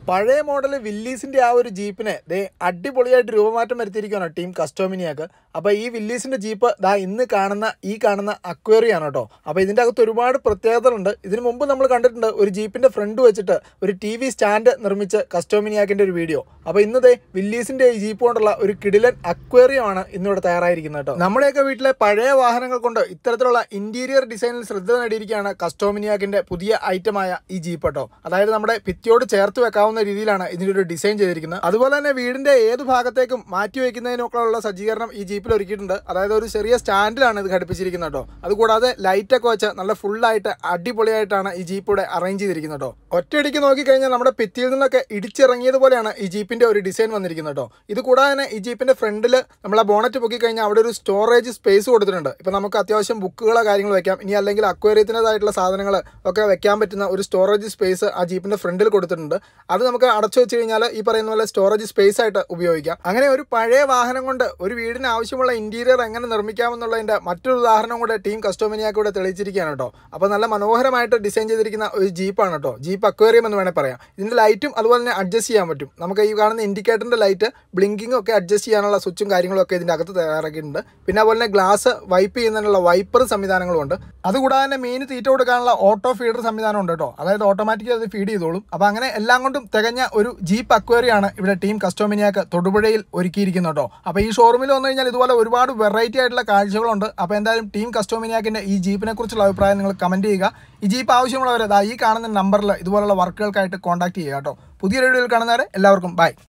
പഴയ മോഡൽ വില്ലീസിന്റെ ആ ഒരു ജീപ്പിനെ ദേ അടിപൊളിയായിട്ട് രൂപമാറ്റം വരുത്തിയിരിക്കുകയാണ് ടീം കസ്റ്റോമിനിയാക്ക് അപ്പോൾ ഈ വില്ലീസിന്റെ ജീപ്പ് ദാ ഇന്ന് കാണുന്ന ഈ കാണുന്ന അക്വേറിയാണ് കേട്ടോ അപ്പോൾ ഇതിൻ്റെ അകത്ത് ഒരുപാട് പ്രത്യേകതകളുണ്ട് ഇതിനു മുമ്പ് നമ്മൾ കണ്ടിട്ടുണ്ട് ഒരു ജീപ്പിന്റെ ഫ്രണ്ട് വെച്ചിട്ട് ഒരു ടി വി സ്റ്റാൻഡ് നിർമ്മിച്ച് കസ്റ്റോമിനിയാക്കിന്റെ ഒരു വീഡിയോ അപ്പോൾ ഇന്ന് ദേ വില്ലീസിന്റെ ഈ ജീപ്പ് കൊണ്ടുള്ള ഒരു കിടിലൻ അക്വേറിയമാണ് ഇന്നിവിടെ തയ്യാറായിരിക്കുന്നത് കേട്ടോ നമ്മുടെയൊക്കെ വീട്ടിലെ പഴയ വാഹനങ്ങൾ കൊണ്ട് ഇത്തരത്തിലുള്ള ഇന്റീരിയർ ഡിസൈനിൽ ശ്രദ്ധ നേടിയിരിക്കുകയാണ് കസ്റ്റോമിനിയാക്കിന്റെ പുതിയ ഐറ്റമായ ഈ ജീപ്പ് കേട്ടോ അതായത് നമ്മുടെ ഭിത്തിയോട് ചേർത്ത് വെക്കാവുന്ന രീതിയിലാണ് ഇതിന്റെ ഒരു ഡിസൈൻ ചെയ്തിരിക്കുന്നത് അതുപോലെ തന്നെ വീടിന്റെ ഏത് ഭാഗത്തേക്കും മാറ്റി വയ്ക്കുന്നതിനൊക്കെ ഉള്ള സജ്ജീകരണം ഈ ജീപ്പിൽ ഒരുക്കിയിട്ടുണ്ട് അതായത് ഒരു ചെറിയ സ്റ്റാൻഡിലാണ് ഇത് ഘടിപ്പിച്ചിരിക്കുന്നത് കേട്ടോ അതുകൂടാതെ ലൈറ്റ് ഒക്കെ വെച്ച് നല്ല ഫുള്ളായിട്ട് അടിപൊളിയായിട്ടാണ് ഈ ജീപ്പ് ഇവിടെ അറേഞ്ച് ചെയ്തിരിക്കുന്നത് കേട്ടോ ഒറ്റയടിക്ക് നോക്കിക്കഴിഞ്ഞാൽ നമ്മുടെ ഭിത്തിയിൽ നിന്നൊക്കെ ഇടിച്ചിറങ്ങിയതുപോലെയാണ് ഈ ജീപ്പിന്റെ ഒരു ഡിസൈൻ വന്നിരിക്കുന്നത് കേട്ടോ ഇത് കൂടാതെ തന്നെ ഈ ജീപ്പിന്റെ ഫ്രണ്ടിൽ നമ്മളെ ബോണറ്റ് പൊക്കി കഴിഞ്ഞാൽ അവിടെ ഒരു സ്റ്റോറേജ് സ്പേസ് കൊടുത്തിട്ടുണ്ട് ഇപ്പൊ നമുക്ക് അത്യാവശ്യം ബുക്കുകളോ കാര്യങ്ങൾ വെക്കാം ഇനി അല്ലെങ്കിൽ അക്വേറിയത്തിൻ്റെതായിട്ടുള്ള സാധനങ്ങൾ ഒക്കെ വെക്കാൻ പറ്റുന്ന ഒരു സ്റ്റോറേജ് സ്പേസ് ആ ജീപ്പിന്റെ ഫ്രണ്ടിൽ കൊടുത്തിട്ടുണ്ട് അത് നമുക്ക് അടച്ചു വെച്ച് കഴിഞ്ഞാൽ ഈ പറയുന്ന പോലെ സ്റ്റോറേജ് സ്പേസ് ആയിട്ട് ഉപയോഗിക്കാം അങ്ങനെ ഒരു പഴയ വാഹനം കൊണ്ട് ഒരു വീടിന് ആവശ്യമുള്ള ഇന്റീരിയർ എങ്ങനെ നിർമ്മിക്കാമെന്നുള്ളതിന്റെ മറ്റൊരു ഉദാഹരണം കൂടെ ടീം കസ്റ്റോമിനിയാക്ക് ഇവിടെ തെളിയിച്ചിരിക്കുകയാണ് കേട്ടോ അപ്പോൾ നല്ല മനോഹരമായിട്ട് ഡിസൈൻ ചെയ്തിരിക്കുന്ന ഒരു ജീപ്പാണ് കേട്ടോ ജീപ്പ് അക്വേറിയം എന്ന് വേണേൽ പറയാം ഇതിന്റെ ലൈറ്റും അതുപോലെ തന്നെ അഡ്ജസ്റ്റ് ചെയ്യാൻ പറ്റും നമുക്ക് ഈ കാണുന്ന ഇൻഡിക്കേറ്ററിന്റെ ലൈറ്റ് ബ്ലിങ്കിങ് ഒക്കെ അഡ്ജസ്റ്റ് ചെയ്യാനുള്ള സ്വിച്ചും കാര്യങ്ങളും ഒക്കെ ഇതിന്റെ അകത്ത് തയ്യാറാക്കിയിട്ടുണ്ട് പിന്നെ അതുപോലെ തന്നെ ഗ്ലാസ് വൈപ്പ് ചെയ്യുന്നതിനുള്ള വൈപ്പർ സംവിധാനങ്ങളും ഉണ്ട് അതുകൂടാതെ തന്നെ മീൻ തീറ്റ കൊടുക്കാനുള്ള ഓട്ടോ ഫീഡർ സംവിധാനം ഉണ്ട് കേട്ടോ അതായത് ഓട്ടോമാറ്റിക്കലി അത് ഫീഡ് ചെയ്തോളും അപ്പോൾ അങ്ങനെ എല്ലാം കൊണ്ടും തികഞ്ഞ ഒരു ജീപ്പ് അക്വേറിയാണ് ഇവിടെ ടീം കസ്റ്റോമിനിയാക്ക് തൊടുപുഴയിൽ ഒരുക്കിയിരിക്കുന്നത് കേട്ടോ അപ്പോൾ ഈ ഷോറൂമിൽ വന്നു കഴിഞ്ഞാൽ ഇതുപോലെ ഒരുപാട് വെറൈറ്റി ആയിട്ടുള്ള കാഴ്ചകളുണ്ട് അപ്പോൾ എന്തായാലും ടീം കസ്റ്റോമിനിയാക്കിൻ്റെ ഈ ജീപ്പിനെ കുറിച്ചുള്ള അഭിപ്രായം നിങ്ങൾ കമൻറ്റ് ചെയ്യുക ഈ ജീപ്പ് ആവശ്യമുള്ളവർ ദാ ഈ കാണുന്ന നമ്പറിൽ ഇതുപോലുള്ള വർക്കുകൾക്കായിട്ട് കോൺടാക്ട് ചെയ്യുക കേട്ടോ പുതിയ വീഡിയോയിൽ കാണുന്നവരെ എല്ലാവർക്കും ബൈ